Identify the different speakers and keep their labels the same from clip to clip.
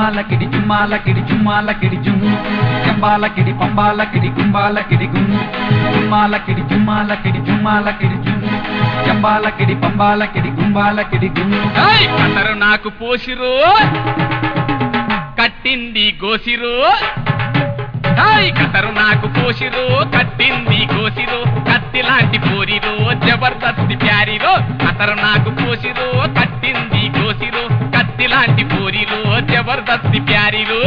Speaker 1: జుమ్మాల కిడి జుమ్మాల కిడి జుమ్మాల కిడి జుమ్ జంబాల కిడి పంబాల కిడి గుంబాల కిడి గుమ్ జుమ్మాల కిడి జుమ్మాల కిడి జుమ్మాల కిడి జుమ్ జంబాల కిడి పంబాల కిడి గుంబాల కిడి గుమ్
Speaker 2: ఏయ్, కతరు నాకు పోసిరు కట్టింది గోసిరు ఏయ్, కతరు నాకు పోసిరు కట్టింది గోసిరు కత్తి లాంటి పోరిరు జబర్దస్తి ప్యారిరు కతరు నాకు పోసిరు కట్టింది గోసిరు కత్తి లాంటి పోరిరు జబర్దస్తి ప్యారిరు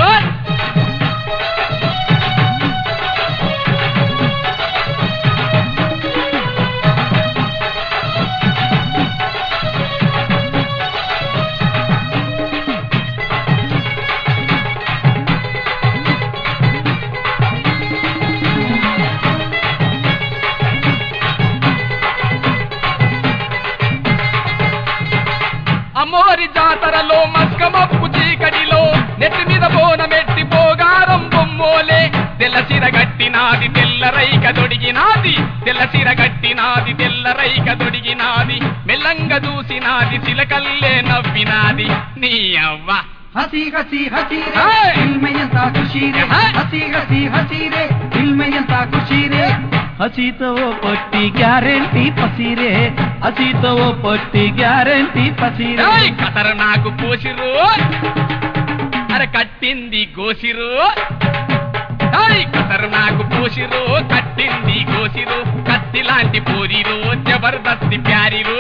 Speaker 2: అమ్మోరి జాతరలో మస్కమప్పు చీకటిలో నెత్తి మీద బోనమెట్టి పోగారం బొమ్మోలే తెల్లసిర గట్టినాది తెల్లరైక దొడిగినాది తెల్లసిర గట్టినాది తెల్లరైక దొడిగినాది మెల్లంగా దూసినాది చిలకల్లే నవ్వినాది నీ అవ్వ
Speaker 1: हंसी हंसी हंसी रे
Speaker 2: हाय!
Speaker 1: दिल में यंता खुशी रे
Speaker 2: हाय!
Speaker 1: हंसी हंसी हंसी रे दिल में यंता खुशी रे हंसी तो वो पट्टी ग्यारंटी पसी रे हंसी तो वो पट्टी ग्यारंटी पसी रे
Speaker 2: ఏయ్, కతర నాకు పోసిరు అరే కట్టింది గోసిరు ఏయ్, కతర నాకు పోసిరు కట్టింది గోసిరు కత్తి లాంటి పోరిరు జబర్దస్తి ప్యారిరు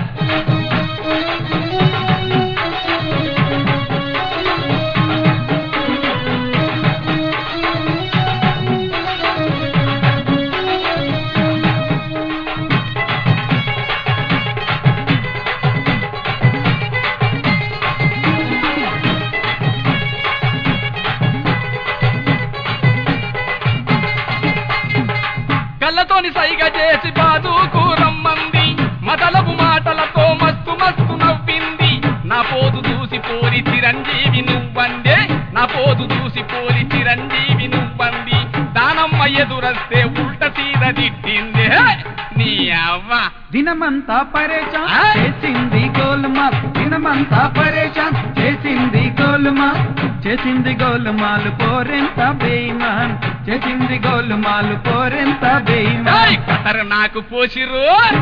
Speaker 2: కళ్ళతోని సైగ చేసి బాదుకు రమ్మంది మదలపు మాటలతో మస్తు మస్తు నవ్వింది నా పోదు చూసి పోరి చిరంజీవి నువ్వందే నా పోదు చూసి పోరి చిరంజీవి నువ్వంది దానమ్మ ఎదురస్తే ఉల్ట సీద తిట్టింది హే! నీ అవ్వ
Speaker 1: దినమంతా పరేషాన్
Speaker 2: ఆ?
Speaker 1: చేసింది గోల్మాల్ దినమంతా పరేషాన్ చేసింది గోల్మాల్ చేసింది గోల్మాల్ పోరెంత బేయిమాన్ చేసింది గోల్మాల్ పోరెంత బేయిమాన్
Speaker 2: ఏయ్, కతరు నాకు పోసిరు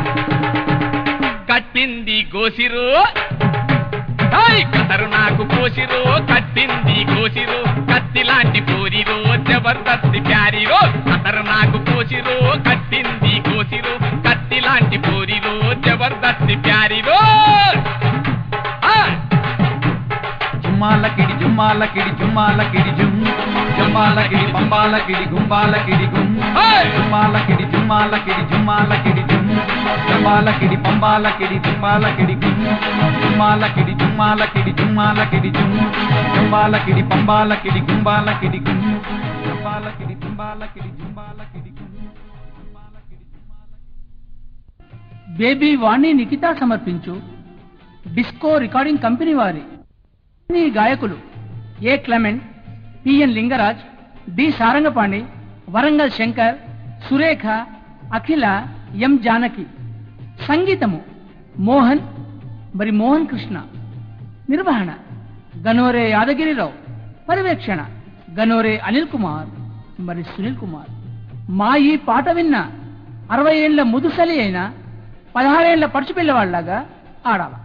Speaker 2: కట్టింది గోసిరు ఏయ్, కతరు నాకు పోసిరు కట్టింది గోసిరు కత్తి లాంటి పోరిరు జబర్దస్తి ప్యారిరు కతరు నాకు పోసిరు కట్టింది గోసిరు కత్తి లాంటి పోరిరు జబర్దస్తి ప్యారిరు ఆ!
Speaker 1: జుమ్మాల కిడి జుమ్మాల కిడి జుమ్మాల కిడి జుమ్ జుమ్మాల కిడి పంబాల కిడి గుంబాల కిడి గుమ్
Speaker 2: ఏయ్!
Speaker 1: జుమ్మాల కిడి జుమ్మాల కిడి జుమ్మాల కిడి జుమ్ జుమ్మాల కిడి పంబాల కిడి జుమ్మాల కిడి గుమ్ జుమ్మాల కిడి జుమ్మాల కిడి జుమ్మాల కిడి జుమ్ జుమ్మాల కిడి పంబాల కిడి గుంబాల కిడి గుమ్ జుమ్మాల కిడి జుమ్మాల కిడి జుమ్మాల కిడి గుమ్ జుమ్మాల కిడి జుమ్మాల
Speaker 3: బేబీ వాణి నిఖిత సమర్పించు డిస్కో రికార్డింగ్ కంపెనీ వారి ఈ గాయకులు A Clement PN Lingaraj D Sarangapani Warangal Shankar Surekha Akhila M Janaki సంగీతము మోహన్ మరి మోహన్ కృష్ణ నిర్వహణ గనోరే యాదగిరిరావు పర్యవేక్షణ గనోరే అనిల్ కుమార్ మరి సునీల్ కుమార్ మా ఈ పాట విన్న అరవై ఏళ్ల ముదుసలి అయిన పదహారేళ్ల పడుచు పిల్లవాళ్లాగా ఆడాల